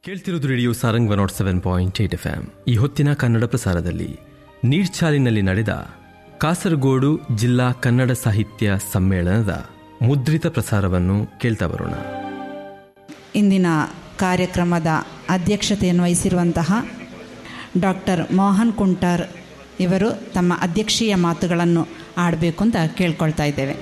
ಕೇಳ್ತಿರೋದು radio Sarang one not seven point eight F M ಈ ಹೊತ್ತಿನ ಕನ್ನಡ ಪ್ರಸಾರದಲ್ಲಿ ನೀರ್ಚಾಲಿನಲ್ಲಿ ನಡೆದ ಕಾಸರಗೋಡು ಜಿಲ್ಲಾ ಕನ್ನಡ ಸಾಹಿತ್ಯ ಸಮ್ಮೇಳನದ ಮುದ್ರಿತ ಪ್ರಸಾರವನ್ನು ಕೇಳ್ತಾ ಬರೋಣ ಇಂದಿನ ಕಾರ್ಯಕ್ರಮದ ಅಧ್ಯಕ್ಷತೆಯನ್ನು ವಹಿಸಿರುವಂತಹ ಡಾಕ್ಟರ್ ಮೋಹನ್ ಕುಂಟಾರ್ ಇವರು ತಮ್ಮ ಅಧ್ಯಕ್ಷೀಯ ಮಾತುಗಳನ್ನು ಆಡಬೇಕು ಅಂತ ಕೇಳ್ಕೊಳ್ತಾ ಇದ್ದೇವೆ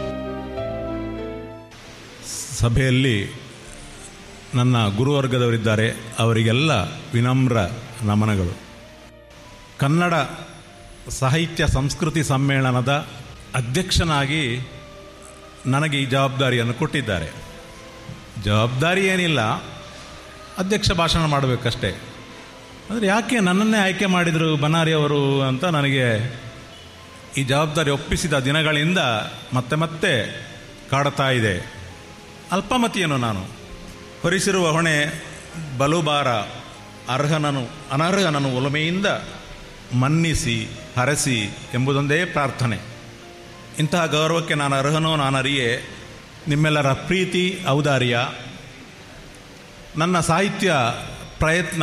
ಸಭೆಯಲ್ಲಿ ನನ್ನ ಗುರುವರ್ಗದವರಿದ್ದಾರೆ ಅವರಿಗೆಲ್ಲ ವಿನಮ್ರ ನಮನಗಳು ಕನ್ನಡ ಸಾಹಿತ್ಯ ಸಂಸ್ಕೃತಿ ಸಮ್ಮೇಳನದ ಅಧ್ಯಕ್ಷನಾಗಿ ನನಗೆ ಈ ಜವಾಬ್ದಾರಿಯನ್ನು ಕೊಟ್ಟಿದ್ದಾರೆ ಜವಾಬ್ದಾರಿ ಏನಿಲ್ಲ ಅಧ್ಯಕ್ಷ ಭಾಷಣ ಮಾಡಬೇಕಷ್ಟೇ ಆದರೆ ಯಾಕೆ ನನ್ನನ್ನೇ ಆಯ್ಕೆ ಮಾಡಿದರು ಬನಾರಿಯವರು ಅಂತ ನನಗೆ ಈ ಜವಾಬ್ದಾರಿ ಒಪ್ಪಿಸಿದ ದಿನಗಳಿಂದ ಮತ್ತೆ ಮತ್ತೆ ಕಾಡುತ್ತಾ ಇದೆ ಅಲ್ಪಮತಿಯನು ನಾನು ಹೊರಿಸಿರುವ ಹೊಣೆ ಬಲುಬಾರ ಅರ್ಹನನು ಅನರ್ಹನನು ಒಲಮೆಯಿಂದ ಮನ್ನಿಸಿ ಹರಸಿ ಎಂಬುದೊಂದೇ ಪ್ರಾರ್ಥನೆ ಇಂತಹ ಗೌರವಕ್ಕೆ ನಾನು ಅರ್ಹನೋ ನಾನರಿಯೇ ನಿಮ್ಮೆಲ್ಲರ ಪ್ರೀತಿ ಔದಾರ್ಯ ನನ್ನ ಸಾಹಿತ್ಯ ಪ್ರಯತ್ನ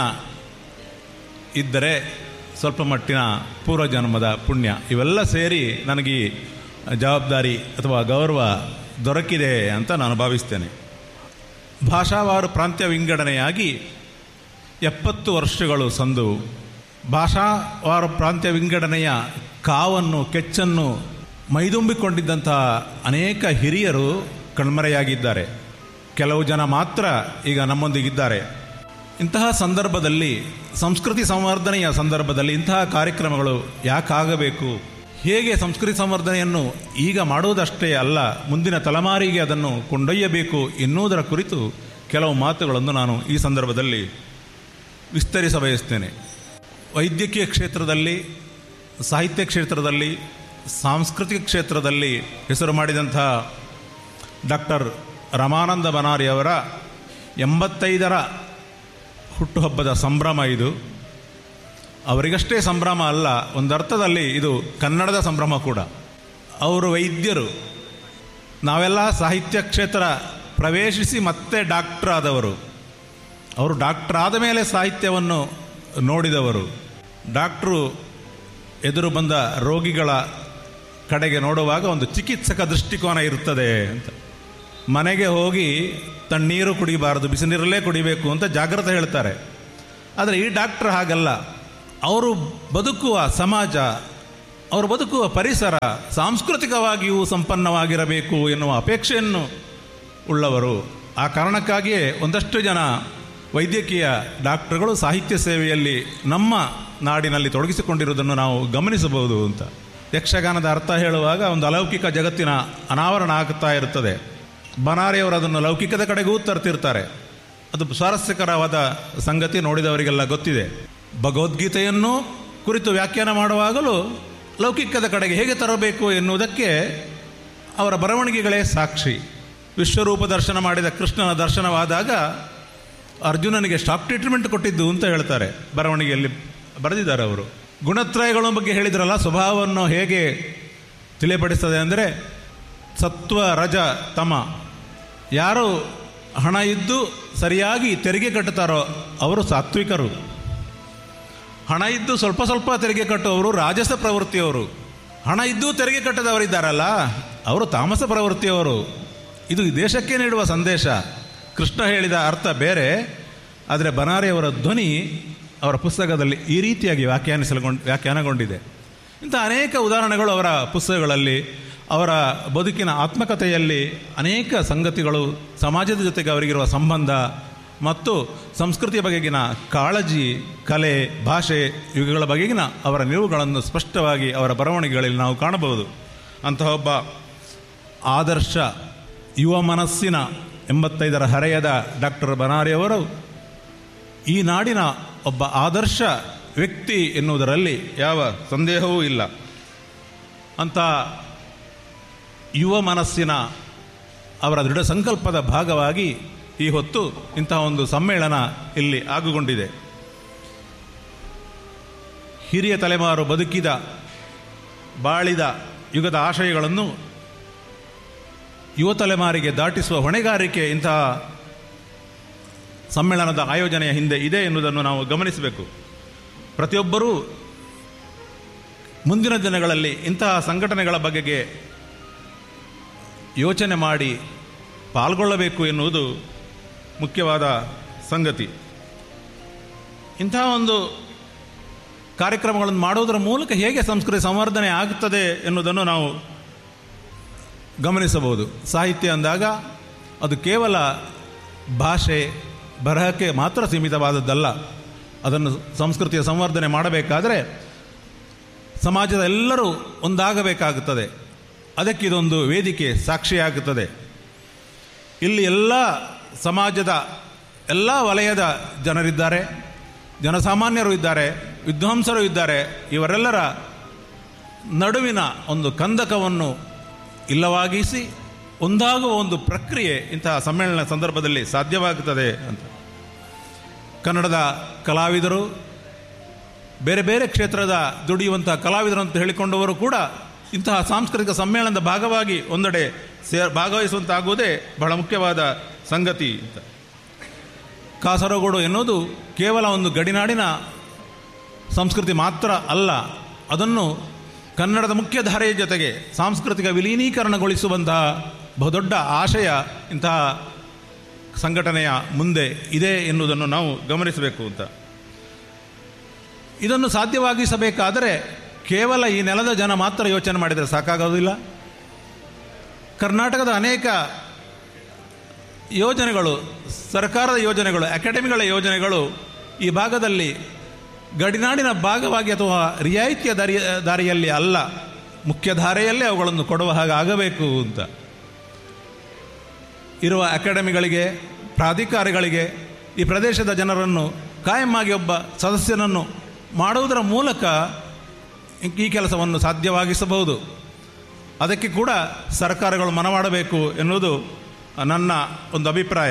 ಇದ್ದರೆ ಸ್ವಲ್ಪ ಮಟ್ಟಿನ ಪೂರ್ವಜನ್ಮದ ಪುಣ್ಯ ಇವೆಲ್ಲ ಸೇರಿ ನನಗೆ ಈ ಜವಾಬ್ದಾರಿ ಅಥವಾ ಗೌರವ ದೊರಕಿದೆ ಅಂತ ನಾನು ಭಾವಿಸ್ತೇನೆ ಭಾಷಾವಾರು ಪ್ರಾಂತ್ಯ ವಿಂಗಡಣೆಯಾಗಿ ಎಪ್ಪತ್ತು ವರ್ಷಗಳು ಸಂದು ಭಾಷಾವಾರು ಪ್ರಾಂತ್ಯ ವಿಂಗಡಣೆಯ ಕಾವನ್ನು ಕೆಚ್ಚನ್ನು ಮೈದುಂಬಿಕೊಂಡಿದ್ದಂತಹ ಅನೇಕ ಹಿರಿಯರು ಕಣ್ಮರೆಯಾಗಿದ್ದಾರೆ ಕೆಲವು ಜನ ಮಾತ್ರ ಈಗ ನಮ್ಮೊಂದಿಗಿದ್ದಾರೆ ಇಂತಹ ಸಂದರ್ಭದಲ್ಲಿ ಸಂಸ್ಕೃತಿ ಸಂವರ್ಧನೆಯ ಸಂದರ್ಭದಲ್ಲಿ ಇಂತಹ ಕಾರ್ಯಕ್ರಮಗಳು ಯಾಕಾಗಬೇಕು ಹೇಗೆ ಸಂಸ್ಕೃತಿ ಸಂವರ್ಧನೆಯನ್ನು ಈಗ ಮಾಡುವುದಷ್ಟೇ ಅಲ್ಲ ಮುಂದಿನ ತಲೆಮಾರಿಗೆ ಅದನ್ನು ಕೊಂಡೊಯ್ಯಬೇಕು ಎನ್ನುವುದರ ಕುರಿತು ಕೆಲವು ಮಾತುಗಳನ್ನು ನಾನು ಈ ಸಂದರ್ಭದಲ್ಲಿ ವಿಸ್ತರಿಸ ಬಯಸ್ತೇನೆ ವೈದ್ಯಕೀಯ ಕ್ಷೇತ್ರದಲ್ಲಿ ಸಾಹಿತ್ಯ ಕ್ಷೇತ್ರದಲ್ಲಿ ಸಾಂಸ್ಕೃತಿಕ ಕ್ಷೇತ್ರದಲ್ಲಿ ಹೆಸರು ಮಾಡಿದಂತಹ ಡಾಕ್ಟರ್ ರಮಾನಂದ ಬನಾರಿಯವರ ಎಂಬತ್ತೈದರ ಹುಟ್ಟುಹಬ್ಬದ ಸಂಭ್ರಮ ಇದು ಅವರಿಗಷ್ಟೇ ಸಂಭ್ರಮ ಅಲ್ಲ ಒಂದರ್ಥದಲ್ಲಿ ಇದು ಕನ್ನಡದ ಸಂಭ್ರಮ ಕೂಡ ಅವರು ವೈದ್ಯರು ನಾವೆಲ್ಲ ಸಾಹಿತ್ಯ ಕ್ಷೇತ್ರ ಪ್ರವೇಶಿಸಿ ಮತ್ತೆ ಡಾಕ್ಟರ್ ಆದವರು ಅವರು ಡಾಕ್ಟರ್ ಆದ ಮೇಲೆ ಸಾಹಿತ್ಯವನ್ನು ನೋಡಿದವರು ಡಾಕ್ಟ್ರು ಎದುರು ಬಂದ ರೋಗಿಗಳ ಕಡೆಗೆ ನೋಡುವಾಗ ಒಂದು ಚಿಕಿತ್ಸಕ ದೃಷ್ಟಿಕೋನ ಇರುತ್ತದೆ ಅಂತ ಮನೆಗೆ ಹೋಗಿ ತಣ್ಣೀರು ಕುಡಿಬಾರದು ಬಿಸಿನೀರಲ್ಲೇ ಕುಡಿಬೇಕು ಅಂತ ಜಾಗ್ರತೆ ಹೇಳ್ತಾರೆ ಆದರೆ ಈ ಡಾಕ್ಟರ್ ಹಾಗಲ್ಲ ಅವರು ಬದುಕುವ ಸಮಾಜ ಅವರು ಬದುಕುವ ಪರಿಸರ ಸಾಂಸ್ಕೃತಿಕವಾಗಿಯೂ ಸಂಪನ್ನವಾಗಿರಬೇಕು ಎನ್ನುವ ಅಪೇಕ್ಷೆಯನ್ನು ಉಳ್ಳವರು ಆ ಕಾರಣಕ್ಕಾಗಿಯೇ ಒಂದಷ್ಟು ಜನ ವೈದ್ಯಕೀಯ ಡಾಕ್ಟರ್ಗಳು ಸಾಹಿತ್ಯ ಸೇವೆಯಲ್ಲಿ ನಮ್ಮ ನಾಡಿನಲ್ಲಿ ತೊಡಗಿಸಿಕೊಂಡಿರುವುದನ್ನು ನಾವು ಗಮನಿಸಬಹುದು ಅಂತ ಯಕ್ಷಗಾನದ ಅರ್ಥ ಹೇಳುವಾಗ ಒಂದು ಅಲೌಕಿಕ ಜಗತ್ತಿನ ಅನಾವರಣ ಆಗ್ತಾ ಇರುತ್ತದೆ ಬನಾರಿಯವರು ಅದನ್ನು ಲೌಕಿಕದ ಕಡೆಗೂ ತರ್ತಿರ್ತಾರೆ ಅದು ಸ್ವಾರಸ್ಯಕರವಾದ ಸಂಗತಿ ನೋಡಿದವರಿಗೆಲ್ಲ ಗೊತ್ತಿದೆ ಭಗವದ್ಗೀತೆಯನ್ನು ಕುರಿತು ವ್ಯಾಖ್ಯಾನ ಮಾಡುವಾಗಲೂ ಲೌಕಿಕದ ಕಡೆಗೆ ಹೇಗೆ ತರಬೇಕು ಎನ್ನುವುದಕ್ಕೆ ಅವರ ಬರವಣಿಗೆಗಳೇ ಸಾಕ್ಷಿ ವಿಶ್ವರೂಪ ದರ್ಶನ ಮಾಡಿದ ಕೃಷ್ಣನ ದರ್ಶನವಾದಾಗ ಅರ್ಜುನನಿಗೆ ಸ್ಟಾಕ್ ಟ್ರೀಟ್ಮೆಂಟ್ ಕೊಟ್ಟಿದ್ದು ಅಂತ ಹೇಳ್ತಾರೆ ಬರವಣಿಗೆಯಲ್ಲಿ ಬರೆದಿದ್ದಾರೆ ಅವರು ಗುಣತ್ರಯಗಳ ಬಗ್ಗೆ ಹೇಳಿದ್ರಲ್ಲ ಸ್ವಭಾವವನ್ನು ಹೇಗೆ ತಿಳಿಪಡಿಸ್ತದೆ ಅಂದರೆ ಸತ್ವ ರಜ ತಮ ಯಾರು ಹಣ ಇದ್ದು ಸರಿಯಾಗಿ ತೆರಿಗೆ ಕಟ್ಟುತ್ತಾರೋ ಅವರು ಸಾತ್ವಿಕರು ಹಣ ಇದ್ದು ಸ್ವಲ್ಪ ಸ್ವಲ್ಪ ತೆರಿಗೆ ಕಟ್ಟುವವರು ರಾಜಸ ಪ್ರವೃತ್ತಿಯವರು ಹಣ ಇದ್ದು ತೆರಿಗೆ ಕಟ್ಟದವರಿದ್ದಾರಲ್ಲ ಅವರು ತಾಮಸ ಪ್ರವೃತ್ತಿಯವರು ಇದು ಈ ದೇಶಕ್ಕೆ ನೀಡುವ ಸಂದೇಶ ಕೃಷ್ಣ ಹೇಳಿದ ಅರ್ಥ ಬೇರೆ ಆದರೆ ಬನಾರಿಯವರ ಧ್ವನಿ ಅವರ ಪುಸ್ತಕದಲ್ಲಿ ಈ ರೀತಿಯಾಗಿ ವ್ಯಾಖ್ಯಾನಿಸಲ್ಗೊಂಡು ವ್ಯಾಖ್ಯಾನಗೊಂಡಿದೆ ಇಂಥ ಅನೇಕ ಉದಾಹರಣೆಗಳು ಅವರ ಪುಸ್ತಕಗಳಲ್ಲಿ ಅವರ ಬದುಕಿನ ಆತ್ಮಕಥೆಯಲ್ಲಿ ಅನೇಕ ಸಂಗತಿಗಳು ಸಮಾಜದ ಜೊತೆಗೆ ಅವರಿಗಿರುವ ಸಂಬಂಧ ಮತ್ತು ಸಂಸ್ಕೃತಿಯ ಬಗೆಗಿನ ಕಾಳಜಿ ಕಲೆ ಭಾಷೆ ಇವುಗಳ ಬಗೆಗಿನ ಅವರ ನಿಲುವುಗಳನ್ನು ಸ್ಪಷ್ಟವಾಗಿ ಅವರ ಬರವಣಿಗೆಗಳಲ್ಲಿ ನಾವು ಕಾಣಬಹುದು ಅಂತಹ ಒಬ್ಬ ಆದರ್ಶ ಯುವ ಮನಸ್ಸಿನ ಎಂಬತ್ತೈದರ ಹರೆಯದ ಡಾಕ್ಟರ್ ಬನಾರಿಯವರು ಈ ನಾಡಿನ ಒಬ್ಬ ಆದರ್ಶ ವ್ಯಕ್ತಿ ಎನ್ನುವುದರಲ್ಲಿ ಯಾವ ಸಂದೇಹವೂ ಇಲ್ಲ ಅಂತ ಯುವ ಮನಸ್ಸಿನ ಅವರ ದೃಢ ಸಂಕಲ್ಪದ ಭಾಗವಾಗಿ ಈ ಹೊತ್ತು ಇಂತಹ ಒಂದು ಸಮ್ಮೇಳನ ಇಲ್ಲಿ ಆಗುಗೊಂಡಿದೆ ಹಿರಿಯ ತಲೆಮಾರು ಬದುಕಿದ ಬಾಳಿದ ಯುಗದ ಆಶಯಗಳನ್ನು ಯುವ ತಲೆಮಾರಿಗೆ ದಾಟಿಸುವ ಹೊಣೆಗಾರಿಕೆ ಇಂತಹ ಸಮ್ಮೇಳನದ ಆಯೋಜನೆಯ ಹಿಂದೆ ಇದೆ ಎನ್ನುವುದನ್ನು ನಾವು ಗಮನಿಸಬೇಕು ಪ್ರತಿಯೊಬ್ಬರೂ ಮುಂದಿನ ದಿನಗಳಲ್ಲಿ ಇಂತಹ ಸಂಘಟನೆಗಳ ಬಗೆಗೆ ಯೋಚನೆ ಮಾಡಿ ಪಾಲ್ಗೊಳ್ಳಬೇಕು ಎನ್ನುವುದು ಮುಖ್ಯವಾದ ಸಂಗತಿ ಇಂತಹ ಒಂದು ಕಾರ್ಯಕ್ರಮಗಳನ್ನು ಮಾಡುವುದರ ಮೂಲಕ ಹೇಗೆ ಸಂಸ್ಕೃತಿ ಸಂವರ್ಧನೆ ಆಗುತ್ತದೆ ಎನ್ನುವುದನ್ನು ನಾವು ಗಮನಿಸಬಹುದು ಸಾಹಿತ್ಯ ಅಂದಾಗ ಅದು ಕೇವಲ ಭಾಷೆ ಬರಹಕ್ಕೆ ಮಾತ್ರ ಸೀಮಿತವಾದದ್ದಲ್ಲ ಅದನ್ನು ಸಂಸ್ಕೃತಿಯ ಸಂವರ್ಧನೆ ಮಾಡಬೇಕಾದರೆ ಸಮಾಜದ ಎಲ್ಲರೂ ಒಂದಾಗಬೇಕಾಗುತ್ತದೆ ಅದಕ್ಕೆ ಇದೊಂದು ವೇದಿಕೆ ಸಾಕ್ಷಿಯಾಗುತ್ತದೆ ಇಲ್ಲಿ ಎಲ್ಲ ಸಮಾಜದ ಎಲ್ಲ ವಲಯದ ಜನರಿದ್ದಾರೆ ಜನಸಾಮಾನ್ಯರು ಇದ್ದಾರೆ ವಿದ್ವಾಂಸರು ಇದ್ದಾರೆ ಇವರೆಲ್ಲರ ನಡುವಿನ ಒಂದು ಕಂದಕವನ್ನು ಇಲ್ಲವಾಗಿಸಿ ಒಂದಾಗುವ ಒಂದು ಪ್ರಕ್ರಿಯೆ ಇಂತಹ ಸಮ್ಮೇಳನ ಸಂದರ್ಭದಲ್ಲಿ ಸಾಧ್ಯವಾಗುತ್ತದೆ ಅಂತ ಕನ್ನಡದ ಕಲಾವಿದರು ಬೇರೆ ಬೇರೆ ಕ್ಷೇತ್ರದ ದುಡಿಯುವಂತಹ ಕಲಾವಿದರು ಅಂತ ಹೇಳಿಕೊಂಡವರು ಕೂಡ ಇಂತಹ ಸಾಂಸ್ಕೃತಿಕ ಸಮ್ಮೇಳನದ ಭಾಗವಾಗಿ ಒಂದೆಡೆ ಸೇ ಭಾಗವಹಿಸುವಂತಾಗುವುದೇ ಬಹಳ ಮುಖ್ಯವಾದ ಸಂಗತಿ ಅಂತ ಕಾಸರಗೋಡು ಎನ್ನುವುದು ಕೇವಲ ಒಂದು ಗಡಿನಾಡಿನ ಸಂಸ್ಕೃತಿ ಮಾತ್ರ ಅಲ್ಲ ಅದನ್ನು ಕನ್ನಡದ ಮುಖ್ಯ ಧಾರೆಯ ಜೊತೆಗೆ ಸಾಂಸ್ಕೃತಿಕ ವಿಲೀನೀಕರಣಗೊಳಿಸುವಂತಹ ಬಹುದೊಡ್ಡ ಆಶಯ ಇಂತಹ ಸಂಘಟನೆಯ ಮುಂದೆ ಇದೆ ಎನ್ನುವುದನ್ನು ನಾವು ಗಮನಿಸಬೇಕು ಅಂತ ಇದನ್ನು ಸಾಧ್ಯವಾಗಿಸಬೇಕಾದರೆ ಕೇವಲ ಈ ನೆಲದ ಜನ ಮಾತ್ರ ಯೋಚನೆ ಮಾಡಿದರೆ ಸಾಕಾಗೋದಿಲ್ಲ ಕರ್ನಾಟಕದ ಅನೇಕ ಯೋಜನೆಗಳು ಸರ್ಕಾರದ ಯೋಜನೆಗಳು ಅಕಾಡೆಮಿಗಳ ಯೋಜನೆಗಳು ಈ ಭಾಗದಲ್ಲಿ ಗಡಿನಾಡಿನ ಭಾಗವಾಗಿ ಅಥವಾ ರಿಯಾಯಿತಿಯ ದಾರಿಯ ದಾರಿಯಲ್ಲಿ ಅಲ್ಲ ಮುಖ್ಯ ಧಾರೆಯಲ್ಲೇ ಅವುಗಳನ್ನು ಕೊಡುವ ಹಾಗೆ ಆಗಬೇಕು ಅಂತ ಇರುವ ಅಕಾಡೆಮಿಗಳಿಗೆ ಪ್ರಾಧಿಕಾರಗಳಿಗೆ ಈ ಪ್ರದೇಶದ ಜನರನ್ನು ಕಾಯಮ್ಮಾಗಿ ಒಬ್ಬ ಸದಸ್ಯನನ್ನು ಮಾಡುವುದರ ಮೂಲಕ ಈ ಕೆಲಸವನ್ನು ಸಾಧ್ಯವಾಗಿಸಬಹುದು ಅದಕ್ಕೆ ಕೂಡ ಸರ್ಕಾರಗಳು ಮನಮಾಡಬೇಕು ಎನ್ನುವುದು ನನ್ನ ಒಂದು ಅಭಿಪ್ರಾಯ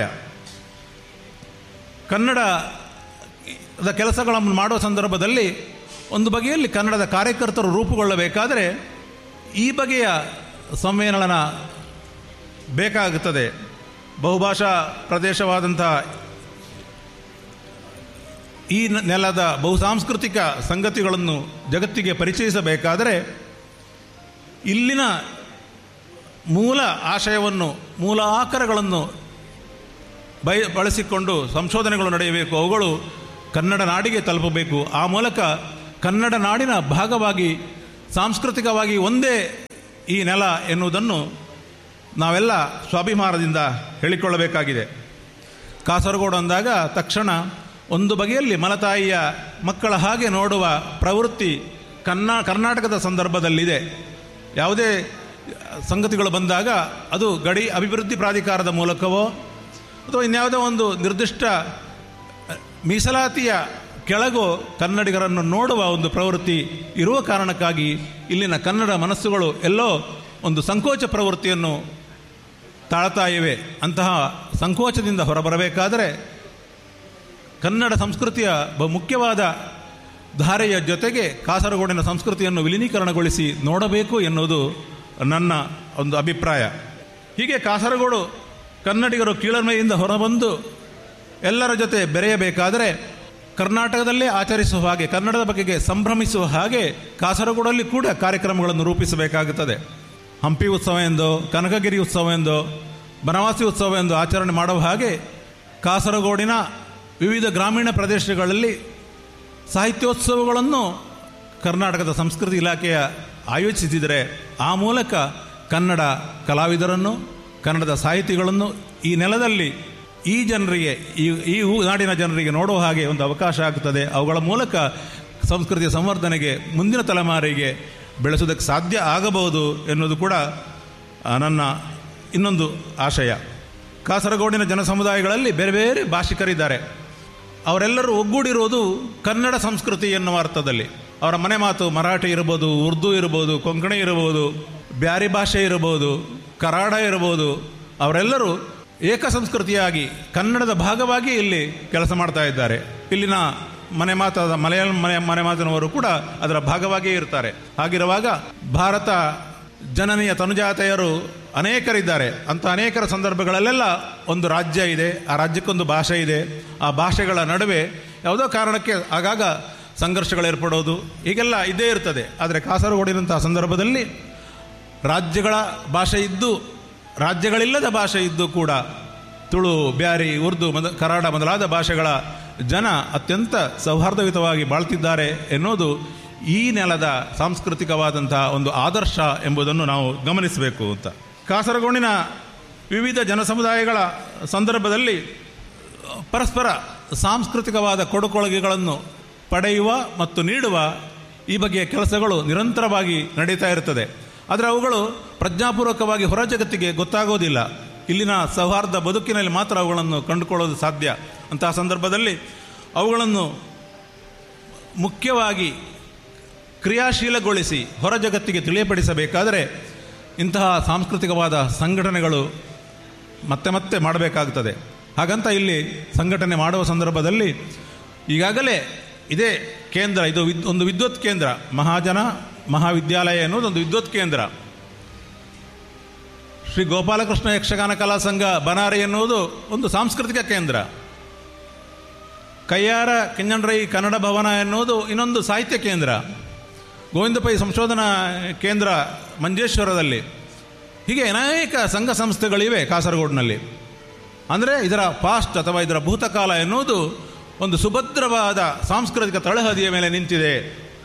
ಕನ್ನಡದ ಕೆಲಸಗಳನ್ನು ಮಾಡುವ ಸಂದರ್ಭದಲ್ಲಿ ಒಂದು ಬಗೆಯಲ್ಲಿ ಕನ್ನಡದ ಕಾರ್ಯಕರ್ತರು ರೂಪುಗೊಳ್ಳಬೇಕಾದರೆ ಈ ಬಗೆಯ ಸಮ್ಮೇಳನ ಬೇಕಾಗುತ್ತದೆ ಬಹುಭಾಷಾ ಪ್ರದೇಶವಾದಂಥ ಈ ನ- ನೆಲದ ಬಹುಸಾಂಸ್ಕೃತಿಕ ಸಂಗತಿಗಳನ್ನು ಜಗತ್ತಿಗೆ ಪರಿಚಯಿಸಬೇಕಾದರೆ ಇಲ್ಲಿನ ಮೂಲ ಆಶಯವನ್ನು ಮೂಲ ಆಕರಗಳನ್ನು ಬಯ ಬಳಸಿಕೊಂಡು ಸಂಶೋಧನೆಗಳು ನಡೆಯಬೇಕು ಅವುಗಳು ಕನ್ನಡ ನಾಡಿಗೆ ತಲುಪಬೇಕು ಆ ಮೂಲಕ ಕನ್ನಡ ನಾಡಿನ ಭಾಗವಾಗಿ ಸಾಂಸ್ಕೃತಿಕವಾಗಿ ಒಂದೇ ಈ ನೆಲ ಎನ್ನುವುದನ್ನು ನಾವೆಲ್ಲ ಸ್ವಾಭಿಮಾನದಿಂದ ಹೇಳಿಕೊಳ್ಳಬೇಕಾಗಿದೆ ಕಾಸರಗೋಡು ಅಂದಾಗ ತಕ್ಷಣ ಒಂದು ಬಗೆಯಲ್ಲಿ ಮಲತಾಯಿಯ ಮಕ್ಕಳ ಹಾಗೆ ನೋಡುವ ಪ್ರವೃತ್ತಿ ಕನ್ನ ಕರ್ನಾಟಕದ ಸಂದರ್ಭದಲ್ಲಿದೆ ಯಾವುದೇ ಸಂಗತಿಗಳು ಬಂದಾಗ ಅದು ಗಡಿ ಅಭಿವೃದ್ಧಿ ಪ್ರಾಧಿಕಾರದ ಮೂಲಕವೋ ಅಥವಾ ಇನ್ಯಾವುದೋ ಒಂದು ನಿರ್ದಿಷ್ಟ ಮೀಸಲಾತಿಯ ಕೆಳಗೋ ಕನ್ನಡಿಗರನ್ನು ನೋಡುವ ಒಂದು ಪ್ರವೃತ್ತಿ ಇರುವ ಕಾರಣಕ್ಕಾಗಿ ಇಲ್ಲಿನ ಕನ್ನಡ ಮನಸ್ಸುಗಳು ಎಲ್ಲೋ ಒಂದು ಸಂಕೋಚ ಪ್ರವೃತ್ತಿಯನ್ನು ತಾಳ್ತಾ ಇವೆ ಅಂತಹ ಸಂಕೋಚದಿಂದ ಹೊರಬರಬೇಕಾದರೆ ಕನ್ನಡ ಸಂಸ್ಕೃತಿಯ ಬಹು ಮುಖ್ಯವಾದ ಧಾರೆಯ ಜೊತೆಗೆ ಕಾಸರಗೋಡಿನ ಸಂಸ್ಕೃತಿಯನ್ನು ವಿಲೀನೀಕರಣಗೊಳಿಸಿ ನೋಡಬೇಕು ಎನ್ನುವುದು ನನ್ನ ಒಂದು ಅಭಿಪ್ರಾಯ ಹೀಗೆ ಕಾಸರಗೋಡು ಕನ್ನಡಿಗರು ಕೀಳರಿಮೆಯಿಂದ ಹೊರಬಂದು ಎಲ್ಲರ ಜೊತೆ ಬೆರೆಯಬೇಕಾದರೆ ಕರ್ನಾಟಕದಲ್ಲೇ ಆಚರಿಸುವ ಹಾಗೆ ಕನ್ನಡದ ಬಗೆಗೆ ಸಂಭ್ರಮಿಸುವ ಹಾಗೆ ಕಾಸರಗೋಡಲ್ಲಿ ಕೂಡ ಕಾರ್ಯಕ್ರಮಗಳನ್ನು ರೂಪಿಸಬೇಕಾಗುತ್ತದೆ ಹಂಪಿ ಉತ್ಸವ ಎಂದೋ ಕನಕಗಿರಿ ಉತ್ಸವ ಎಂದೋ ಬನವಾಸಿ ಉತ್ಸವ ಎಂದು ಆಚರಣೆ ಮಾಡುವ ಹಾಗೆ ಕಾಸರಗೋಡಿನ ವಿವಿಧ ಗ್ರಾಮೀಣ ಪ್ರದೇಶಗಳಲ್ಲಿ ಸಾಹಿತ್ಯೋತ್ಸವಗಳನ್ನು ಕರ್ನಾಟಕದ ಸಂಸ್ಕೃತಿ ಇಲಾಖೆಯ ಆಯೋಜಿಸಿದರೆ ಆ ಮೂಲಕ ಕನ್ನಡ ಕಲಾವಿದರನ್ನು ಕನ್ನಡದ ಸಾಹಿತಿಗಳನ್ನು ಈ ನೆಲದಲ್ಲಿ ಈ ಜನರಿಗೆ ಈ ಈ ಊ- ನಾಡಿನ ಜನರಿಗೆ ನೋಡುವ ಹಾಗೆ ಒಂದು ಅವಕಾಶ ಆಗ್ತದೆ ಅವುಗಳ ಮೂಲಕ ಸಂಸ್ಕೃತಿಯ ಸಂವರ್ಧನೆಗೆ ಮುಂದಿನ ತಲೆಮಾರಿಗೆ ಬೆಳೆಸೋದಕ್ಕೆ ಸಾಧ್ಯ ಆಗಬಹುದು ಎನ್ನುವುದು ಕೂಡ ಆ, ನನ್ನ ಇನ್ನೊಂದು ಆಶಯ ಕಾಸರಗೋಡಿನ ಜನ ಸಮುದಾಯಗಳಲ್ಲಿ ಬೇರೆ ಬೇರೆ ಭಾಷಿಕರಿದ್ದಾರೆ ಅವರೆಲ್ಲರೂ ಒಗ್ಗೂಡಿರುವುದು ಕನ್ನಡ ಸಂಸ್ಕೃತಿ ಎನ್ನುವ ಅರ್ಥದಲ್ಲಿ ಅವರ ಮನೆ ಮಾತು ಮರಾಠಿ ಇರ್ಬೋದು ಉರ್ದು ಇರ್ಬೋದು ಕೊಂಕಣಿ ಇರ್ಬೋದು ಬ್ಯಾರಿ ಭಾಷೆ ಇರ್ಬೋದು ಕರಾಡ ಇರ್ಬೋದು ಅವರೆಲ್ಲರೂ ಏಕ ಸಂಸ್ಕೃತಿಯಾಗಿ ಕನ್ನಡದ ಭಾಗವಾಗಿ ಇಲ್ಲಿ ಕೆಲಸ ಮಾಡ್ತಾ ಇದ್ದಾರೆ ಇಲ್ಲಿನ ಮನೆ ಮಾತಾದ ಮಲಯಾಳಂ ಮನೆ ಮನೆ ಮಾತಿನವರು ಕೂಡ ಅದರ ಭಾಗವಾಗಿಯೇ ಇರ್ತಾರೆ ಹಾಗಿರುವಾಗ ಭಾರತ ಜನನೀಯ ತನುಜಾತೆಯರು ಅನೇಕರಿದ್ದಾರೆ ಅಂಥ ಅನೇಕರ ಸಂದರ್ಭಗಳಲ್ಲೆಲ್ಲ ಒಂದು ರಾಜ್ಯ ಇದೆ ಆ ರಾಜ್ಯಕ್ಕೊಂದು ಭಾಷೆ ಇದೆ ಆ ಭಾಷೆಗಳ ನಡುವೆ ಯಾವುದೋ ಕಾರಣಕ್ಕೆ ಆಗಾಗ ಸಂಘರ್ಷಗಳು ಏರ್ಪಡೋದು ಹೀಗೆಲ್ಲ ಇದ್ದೇ ಇರ್ತದೆ ಆದರೆ ಕಾಸರಗೋಡಿನಂತಹ ಸಂದರ್ಭದಲ್ಲಿ ರಾಜ್ಯಗಳ ಭಾಷೆ ಇದ್ದು ರಾಜ್ಯಗಳಿಲ್ಲದ ಭಾಷೆ ಇದ್ದು ಕೂಡ ತುಳು ಬ್ಯಾರಿ ಉರ್ದು ಮೊದ ಕನ್ನಡ ಮೊದಲಾದ ಭಾಷೆಗಳ ಜನ ಅತ್ಯಂತ ಸೌಹಾರ್ದಯುತವಾಗಿ ಬಾಳ್ತಿದ್ದಾರೆ ಎನ್ನುವುದು ಈ ನೆಲದ ಸಾಂಸ್ಕೃತಿಕವಾದಂತಹ ಒಂದು ಆದರ್ಶ ಎಂಬುದನ್ನು ನಾವು ಗಮನಿಸಬೇಕು ಅಂತ ಕಾಸರಗೋಡಿನ ವಿವಿಧ ಜನಸಮುದಾಯಗಳ ಸಂದರ್ಭದಲ್ಲಿ ಪರಸ್ಪರ ಸಾಂಸ್ಕೃತಿಕವಾದ ಕೊಡುಕೊಡುಗೆಗಳನ್ನು ಪಡೆಯುವ ಮತ್ತು ನೀಡುವ ಈ ಬಗೆಯ ಕೆಲಸಗಳು ನಿರಂತರವಾಗಿ ನಡೀತಾ ಇರ್ತದೆ ಆದರೆ ಅವುಗಳು ಪ್ರಜ್ಞಾಪೂರ್ವಕವಾಗಿ ಹೊರ ಜಗತ್ತಿಗೆ ಗೊತ್ತಾಗೋದಿಲ್ಲ ಇಲ್ಲಿನ ಸೌಹಾರ್ದ ಬದುಕಿನಲ್ಲಿ ಮಾತ್ರ ಅವುಗಳನ್ನು ಕಂಡುಕೊಳ್ಳೋದು ಸಾಧ್ಯ ಅಂತಹ ಸಂದರ್ಭದಲ್ಲಿ ಅವುಗಳನ್ನು ಮುಖ್ಯವಾಗಿ ಕ್ರಿಯಾಶೀಲಗೊಳಿಸಿ ಹೊರ ಜಗತ್ತಿಗೆ ತಿಳಿಯಪಡಿಸಬೇಕಾದರೆ ಇಂತಹ ಸಾಂಸ್ಕೃತಿಕವಾದ ಸಂಘಟನೆಗಳು ಮತ್ತೆ ಮತ್ತೆ ಮಾಡಬೇಕಾಗ್ತದೆ ಹಾಗಂತ ಇಲ್ಲಿ ಸಂಘಟನೆ ಮಾಡುವ ಸಂದರ್ಭದಲ್ಲಿ ಈಗಾಗಲೇ ಇದೇ ಕೇಂದ್ರ ಇದು ವಿದ್ ಒಂದು ವಿದ್ಯುತ್ ಕೇಂದ್ರ ಮಹಾಜನ ಮಹಾವಿದ್ಯಾಲಯ ಎನ್ನುವುದು ಒಂದು ವಿದ್ಯುತ್ ಕೇಂದ್ರ ಶ್ರೀ ಗೋಪಾಲಕೃಷ್ಣ ಯಕ್ಷಗಾನ ಕಲಾ ಸಂಘ ಬನಾರಿ ಎನ್ನುವುದು ಒಂದು ಸಾಂಸ್ಕೃತಿಕ ಕೇಂದ್ರ ಕಯ್ಯಾರ ಕಿಂಜಂಡ್ರೈ ಕನ್ನಡ ಭವನ ಎನ್ನುವುದು ಇನ್ನೊಂದು ಸಾಹಿತ್ಯ ಕೇಂದ್ರ ಗೋವಿಂದ ಪೈ ಸಂಶೋಧನಾ ಕೇಂದ್ರ ಮಂಜೇಶ್ವರದಲ್ಲಿ ಹೀಗೆ ಅನೇಕ ಸಂಘ ಸಂಸ್ಥೆಗಳಿವೆ ಕಾಸರಗೋಡಿನಲ್ಲಿ ಅಂದರೆ ಇದರ ಪಾಸ್ಟ್ ಅಥವಾ ಇದರ ಭೂತಕಾಲ ಎನ್ನುವುದು ಒಂದು ಸುಭದ್ರವಾದ ಸಾಂಸ್ಕೃತಿಕ ತಳಹದಿಯ ಮೇಲೆ ನಿಂತಿದೆ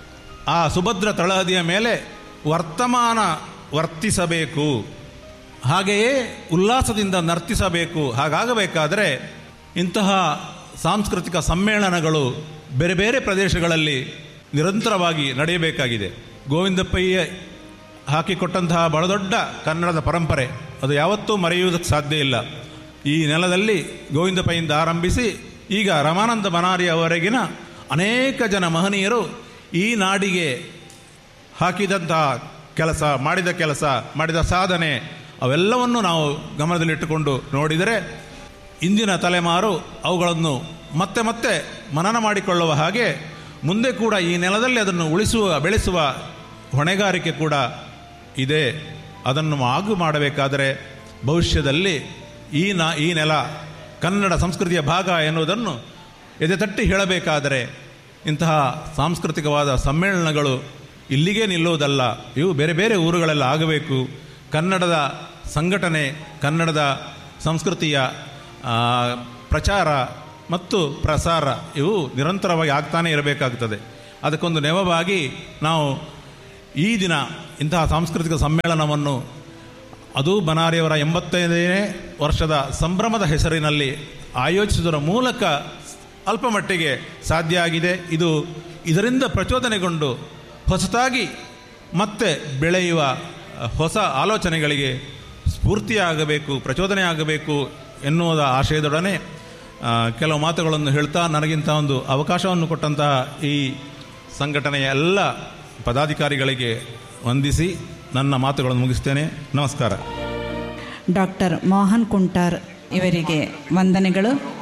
ಆ ಸುಭದ್ರ ತಳಹದಿಯ ಮೇಲೆ ವರ್ತಮಾನ ವರ್ತಿಸಬೇಕು ಹಾಗೆಯೇ ಉಲ್ಲಾಸದಿಂದ ನರ್ತಿಸಬೇಕು ಹಾಗಾಗಬೇಕಾದರೆ ಇಂತಹ ಸಾಂಸ್ಕೃತಿಕ ಸಮ್ಮೇಳನಗಳು ಬೇರೆ ಬೇರೆ ಪ್ರದೇಶಗಳಲ್ಲಿ ನಿರಂತರವಾಗಿ ನಡೆಯಬೇಕಾಗಿದೆ ಗೋವಿಂದ ಪಯ್ಯ ಹಾಕಿಕೊಟ್ಟಂತಹ ಬಹಳ ದೊಡ್ಡ ಕನ್ನಡದ ಪರಂಪರೆ ಅದು ಯಾವತ್ತೂ ಮರೆಯುವುದಕ್ಕೆ ಸಾಧ್ಯ ಇಲ್ಲ ಈ ನೆಲದಲ್ಲಿ ಗೋವಿಂದ ಪೈಯಿಂದ ಆರಂಭಿಸಿ ಈಗ ರಮಾನಂದ ಬನಾರಿ ಅವರೆಗಿನ ಅನೇಕ ಜನ ಮಹನೀಯರು ಈ ನಾಡಿಗೆ ಹಾಕಿದಂತಹ ಕೆಲಸ ಮಾಡಿದ ಕೆಲಸ ಮಾಡಿದ ಸಾಧನೆ ಅವೆಲ್ಲವನ್ನು ನಾವು ಗಮನದಲ್ಲಿಟ್ಟುಕೊಂಡು ನೋಡಿದರೆ ಇಂದಿನ ತಲೆಮಾರು ಅವುಗಳನ್ನು ಮತ್ತೆ ಮತ್ತೆ ಮನನ ಮಾಡಿಕೊಳ್ಳುವ ಹಾಗೆ ಮುಂದೆ ಕೂಡ ಈ ನೆಲದಲ್ಲಿ ಅದನ್ನು ಉಳಿಸುವ ಬೆಳೆಸುವ ಹೊಣೆಗಾರಿಕೆ ಕೂಡ ಇದೆ ಅದನ್ನು ಆಗು ಮಾಡಬೇಕಾದರೆ ಭವಿಷ್ಯದಲ್ಲಿ ಈ ನ ಈ ನೆಲ ಕನ್ನಡ ಸಂಸ್ಕೃತಿಯ ಭಾಗ ಎನ್ನುವುದನ್ನು ಎದೆತಟ್ಟಿ ಹೇಳಬೇಕಾದರೆ ಇಂತಹ ಸಾಂಸ್ಕೃತಿಕವಾದ ಸಮ್ಮೇಳನಗಳು ಇಲ್ಲಿಗೆ ನಿಲ್ಲುವುದಲ್ಲ ಇವು ಬೇರೆ ಬೇರೆ ಊರುಗಳೆಲ್ಲ ಆಗಬೇಕು ಕನ್ನಡದ ಸಂಘಟನೆ ಕನ್ನಡದ ಸಂಸ್ಕೃತಿಯ ಆ, ಪ್ರಚಾರ ಮತ್ತು ಪ್ರಸಾರ ಇವು ನಿರಂತರವಾಗಿ ಆಗ್ತಾನೇ ಇರಬೇಕಾಗುತ್ತದೆ ಅದಕ್ಕೊಂದು ನೆವವಾಗಿ ನಾವು ಈ ದಿನ ಇಂತಹ ಸಾಂಸ್ಕೃತಿಕ ಸಮ್ಮೇಳನವನ್ನು ಅದು ಬನಾರಿಯವರ ಎಂಬತ್ತೈದನೇ ವರ್ಷದ ಸಂಭ್ರಮದ ಹೆಸರಿನಲ್ಲಿ ಆಯೋಜಿಸುವುದರ ಮೂಲಕ ಅಲ್ಪ ಮಟ್ಟಿಗೆ ಸಾಧ್ಯ ಆಗಿದೆ ಇದು ಇದರಿಂದ ಪ್ರಚೋದನೆಗೊಂಡು ಹೊಸತಾಗಿ ಮತ್ತೆ ಬೆಳೆಯುವ ಹೊಸ ಆಲೋಚನೆಗಳಿಗೆ ಸ್ಫೂರ್ತಿಯಾಗಬೇಕು ಪ್ರಚೋದನೆ ಆಗಬೇಕು ಎನ್ನುವುದ ಆಶಯದೊಡನೆ ಆ, ಕೆಲವು ಮಾತುಗಳನ್ನು ಹೇಳ್ತಾ ನನಗಿಂತ ಒಂದು ಅವಕಾಶವನ್ನು ಕೊಟ್ಟಂತಹ ಈ ಸಂಘಟನೆಯ ಎಲ್ಲ ಪದಾಧಿಕಾರಿಗಳಿಗೆ ವಂದಿಸಿ ನನ್ನ ಮಾತುಗಳನ್ನು ಮುಗಿಸ್ತೇನೆ ನಮಸ್ಕಾರ ಡಾಕ್ಟರ್ ಮೋಹನ್ ಕುಂಟಾರ್ ಇವರಿಗೆ ವಂದನೆಗಳು